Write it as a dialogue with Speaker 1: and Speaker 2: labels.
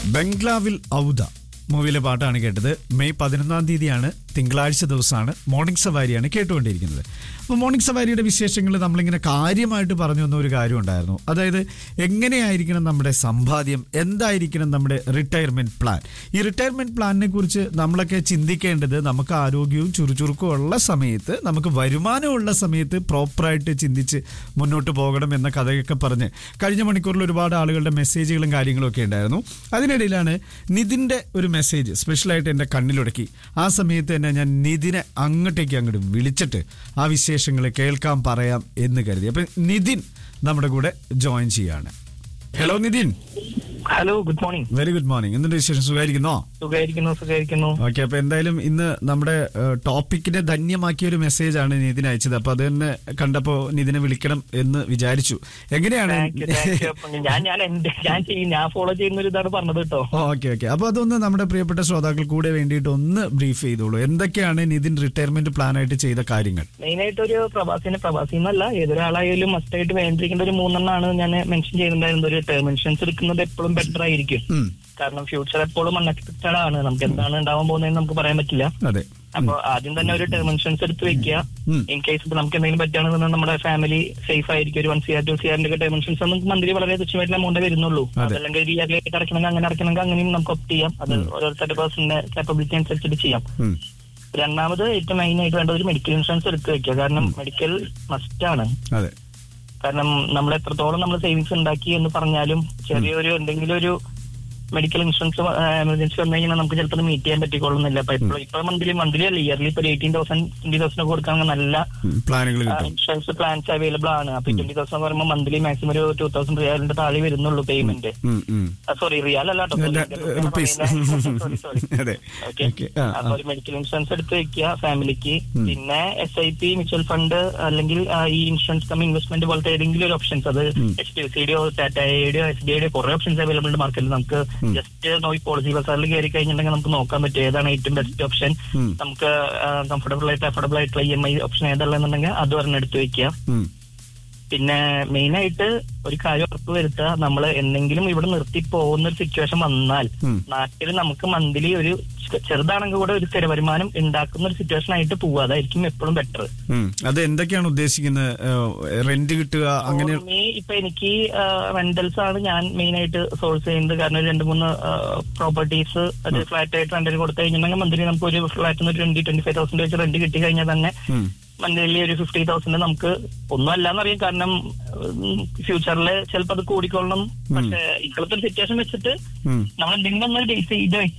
Speaker 1: ബംഗ്ലാവിൽ ഔദ മൂവിയിലെ പാട്ടാണ് കേട്ടത് മെയ് പതിനൊന്നാം തീയതിയാണ് തിങ്കളാഴ്ച ദിവസമാണ് മോർണിംഗ് സവാരിയാണ് കേട്ടുകൊണ്ടിരിക്കുന്നത് അപ്പോൾ മോർണിംഗ് സവാരിയുടെ വിശേഷങ്ങൾ നമ്മളിങ്ങനെ കാര്യമായിട്ട് പറഞ്ഞു വന്ന ഒരു കാര്യം ഉണ്ടായിരുന്നു അതായത് എങ്ങനെയായിരിക്കണം നമ്മുടെ സമ്പാദ്യം എന്തായിരിക്കണം നമ്മുടെ റിട്ടയർമെന്റ് പ്ലാൻ ഈ റിട്ടയർമെന്റ് പ്ലാനിനെ കുറിച്ച് നമ്മളൊക്കെ ചിന്തിക്കേണ്ടത് നമുക്ക് ആരോഗ്യവും ചുറുചുറുക്കും ഉള്ള സമയത്ത് നമുക്ക് വരുമാനമുള്ള സമയത്ത് പ്രോപ്പറായിട്ട് ചിന്തിച്ച് മുന്നോട്ട് പോകണം എന്ന കഥയൊക്കെ പറഞ്ഞ് കഴിഞ്ഞ മണിക്കൂറിൽ ഒരുപാട് ആളുകളുടെ മെസ്സേജുകളും കാര്യങ്ങളും ഒക്കെ ഉണ്ടായിരുന്നു അതിനിടയിലാണ് നിതിൻ്റെ ഒരു മെസ്സേജ് സ്പെഷ്യലായിട്ട് എൻ്റെ കണ്ണിലുടക്കി ആ സമയത്ത് തന്നെ ഞാൻ നിതിനെ അങ്ങോട്ടേക്ക് അങ്ങോട്ട് വിളിച്ചിട്ട് ആ വിശേഷങ്ങൾ കേൾക്കാൻ പറയാം എന്ന് കരുതി അപ്പം നിതിൻ നമ്മുടെ കൂടെ ജോയിൻ ചെയ്യാണ് hello Nitin
Speaker 2: hello good morning
Speaker 1: very good morning എന്തുണ്ട് വിശേഷം സുഖമായിരിക്കുന്നോ
Speaker 2: സുഖായിരിക്കുന്നു സുഖായിരിക്കുന്നു
Speaker 1: ഓക്കെ അപ്പൊ എന്തായാലും ഇന്ന് നമ്മുടെ ടോപ്പിക്കിനെ ധന്യമാക്കിയ ഒരു മെസ്സേജ് ആണ് നിതിൻ അയച്ചത് അപ്പൊ അത് തന്നെ കണ്ടപ്പോ നിതിനെ വിളിക്കണം എന്ന് വിചാരിച്ചു എങ്ങനെയാണ്
Speaker 2: താങ്ക് യു താങ്ക് യു അപ്പൊ ഞാൻ ഞാൻ എന്റെ ഞാൻ ചെയ്യും ഞാൻ ഫോളോ ചെയ്യുന്ന ഒരു ഇതാണ് പറഞ്ഞത് കേട്ടോ
Speaker 1: ഓക്കെ ഓക്കെ അപ്പൊ അതൊന്ന് നമ്മുടെ പ്രിയപ്പെട്ട ശ്രോതാക്കൾ കൂടെ വേണ്ടിയിട്ട് ഒന്ന് ബ്രീഫ് ചെയ്തോളൂ എന്തൊക്കെയാണ് നിതിൻ റിട്ടയർമെന്റ് പ്ലാൻ ആയിട്ട് ചെയ്ത കാര്യങ്ങൾ
Speaker 2: മെയിൻ ആയിട്ട് ഒരു പ്രവാസിനെ പ്രവാസി എന്നല്ല ഏതൊരാളായാലും മസ്റ്റ് ആയിട്ട് വേണ്ടിയിരിക്കേണ്ട ഒരു മൂന്നെണ്ണമാണ് ഞാൻ മെൻഷൻ ചെയ്യുന്നുണ്ടായിരുന്നത് ഒരു ടേം ഇൻഷുറൻസ് എടുക്കുന്നത് എപ്പോഴും ബെറ്റർ ആയിരിക്കും
Speaker 1: ഉം,
Speaker 2: കാരണം ഫ്യൂച്ചർ എപ്പോഴും അൺഎക്സ്പെക്റ്റഡ് ആണ് നമുക്ക് എന്താണ് ഉണ്ടാവാൻ പോകുന്നതെന്ന് നമുക്ക് പറയാൻ പറ്റില്ല
Speaker 1: അതെ
Speaker 2: അപ്പൊ ആദ്യം തന്നെ ഒരു ടേം ഇൻഷുറൻസ് എടുത്ത് വെക്കുക
Speaker 1: ഉം.
Speaker 2: ഇൻ കേസ് ഇപ്പൊ നമുക്ക് എന്തെങ്കിലും പറ്റുകയാണെന്നുണ്ടെങ്കിൽ നമ്മുടെ ഫാമിലി സേഫ് ആയിരിക്കും ഒരു one C R two C ആറിന്റെ ടേം ഇൻഷുറൻസ് നമുക്ക് മന്ത്ലി വളരെ തുച്ഛമായിട്ടുള്ള എമൗണ്ട് വരുന്നുള്ളൂ
Speaker 1: അതെ.
Speaker 2: അതല്ലെങ്കിൽ ഒരു ഇയറിലേക്ക് അടയ്ക്കണമെങ്കിൽ അങ്ങനെ അടയ്ക്കണമെങ്കിൽ അങ്ങനെയും നമുക്ക് ഒപ്റ്റ് ചെയ്യാം അത് ഓരോരുത്തരുടെ പേഴ്സണിന്റെ കാപ്പബിലിറ്റി അനുസരിച്ചിട്ട് ചെയ്യാം
Speaker 1: ഉം,
Speaker 2: രണ്ടാമത് ഏറ്റവും മെയിൻ ആയിട്ട് വേണ്ട ഒരു മെഡിക്കൽ ഇൻഷുറൻസ് എടുത്ത് വെക്കുക കാരണം മെഡിക്കൽ മസ്റ്റ് ആണ്
Speaker 1: അതെ
Speaker 2: കാരണം നമ്മൾ എത്രത്തോളം നമ്മൾ സേവിങ്സ് ഉണ്ടാക്കി എന്ന് പറഞ്ഞാലും ചെറിയൊരു എന്തെങ്കിലും ഒരു മെഡിക്കൽ ഇൻഷുറൻസ് എമർജൻസി വന്നു കഴിഞ്ഞാൽ നമുക്ക് ചിലപ്പോൾ മീറ്റ് ചെയ്യാൻ പറ്റിക്കൊള്ളുന്നില്ല അപ്പൊ ഇപ്പോൾ ഇപ്പൊ മന്ത്ലി മന്ത്ലി അല്ല ഇയർലി ഇപ്പൊ എയ്റ്റീൻ തൗസൻഡ് ട്വന്റി തൗസൻഡ് കൊടുക്കുകയാണെങ്കിൽ നല്ല
Speaker 1: പ്ലാനുകൾ കിട്ടും
Speaker 2: ഇൻഷുറൻസ് പ്ലാൻസ് അവൈലബിൾ ആണ് അപ്പൊ ട്വന്റി തൗസൻഡ് പറയുമ്പോൾ മന്ത്ലി മാക്സിമം ഒരു ടൂ തൗസൻഡ് റിയാലിന്റെ താഴെ വരുന്നുള്ളൂ പേയ്മെന്റ്
Speaker 1: ഉം, ഉം.
Speaker 2: സോറി റിയാൽ അല്ല
Speaker 1: അല്ല, റുപ്പീസ്
Speaker 2: സോറി സോറി
Speaker 1: അതെ
Speaker 2: ഓക്കെ
Speaker 1: ഓക്കെ ആ
Speaker 2: അപ്പൊ ഒരു മെഡിക്കൽ ഇൻഷുറൻസ് എടുത്ത് വെക്കുക ഫാമിലിക്ക് പിന്നെ S I P mutual fund അല്ലെങ്കിൽ ആ, ഈ ഇൻഷുറൻസ് കം ഇൻവെസ്റ്റ്മെന്റ് പോലത്തെ ഏതെങ്കിലും ഒരു ഓപ്ഷൻസ് അത് എച്ച് ഡി എഫ് സിയുടെയോ ടാറ്റയുടെയോ എസ് ബി ഐയുടെ കുറെ ഓപ്ഷൻസ് അവൈലബിൾ ഉണ്ട് മാർക്കറ്റിൽ നമുക്ക് ജസ്റ്റ് നോക്കി പോളിസി ബസാറിൽ കയറി കഴിഞ്ഞിട്ടുണ്ടെങ്കിൽ നമുക്ക് നോക്കാൻ പറ്റും ഏതാണ് ഏറ്റവും ബെസ്റ്റ് ഓപ്ഷൻ
Speaker 1: ഉം.
Speaker 2: നമുക്ക് കംഫർട്ടബിൾ ആയിട്ട് അഫോർഡബിൾ ആയിട്ടുള്ള ഇ എം ഐ ഓപ്ഷൻ ഏതല്ലെന്നുണ്ടെങ്കിൽ അത് ഒരെണ്ണം എടുത്ത് വെക്കുക
Speaker 1: ഉം,
Speaker 2: പിന്നെ മെയിൻ ആയിട്ട് ഒരു കാര്യം ഉറപ്പ് വരുത്തുക നമ്മൾ എന്തെങ്കിലും ഇവിടെ നിർത്തി പോകുന്ന ഒരു സിറ്റുവേഷൻ വന്നാൽ
Speaker 1: ഉം.
Speaker 2: നാട്ടിൽ നമുക്ക് മന്ത്ലി ഒരു ചെ- ചെറുതാണെങ്കിൽ കൂടെ ഒരു സ്ഥിര വരുമാനം ഉണ്ടാക്കുന്ന ഒരു സിറ്റുവേഷൻ ആയിട്ട് പോവുക അതായിരിക്കും എപ്പോഴും ബെറ്റർ
Speaker 1: ഉം. അത് എന്തൊക്കെയാണ് ഉദ്ദേശിക്കുന്നത് റെന്റ് കിട്ടുക അങ്ങനെ
Speaker 2: ഇപ്പൊ എനിക്ക് റെന്റൽസ് ആണ് ഞാൻ മെയിൻ ആയിട്ട് സോഴ്സ് ചെയ്യുന്നത് കാരണം ഒരു രണ്ട് മൂന്ന് പ്രോപ്പർട്ടീസ് അത് ഫ്ലാറ്റ് ആയിട്ട് റെന്റിന് കൊടുത്തു കഴിഞ്ഞിട്ടുണ്ടെങ്കിൽ മന്ത്ലി നമുക്ക് ഒരു ഫ്ലാറ്റിന് ഒരു ട്വന്റി ട്വന്റി ഫൈവ് തൗസൻഡ് വെച്ച് റെന്റ് കിട്ടി കഴിഞ്ഞാൽ തന്നെ
Speaker 1: ഉം,
Speaker 2: മന്ത്ലി ഒരു ഫിഫ്റ്റി തൗസൻഡ് നമുക്ക് ഒന്നും അല്ലാന്നറിയാം കാരണം ഫ്യൂച്ചറിൽ ചിലപ്പോൾ അത് കൂടിക്കൊള്ളണം പക്ഷെ ഇപ്പോഴത്തെ ഒരു സിറ്റുവേഷൻ വെച്ചിട്ട്
Speaker 1: ഉം.
Speaker 2: നമ്മൾ എന്തെങ്കിലും ഒന്ന് ഡേറ്റ് ചെയ്ത്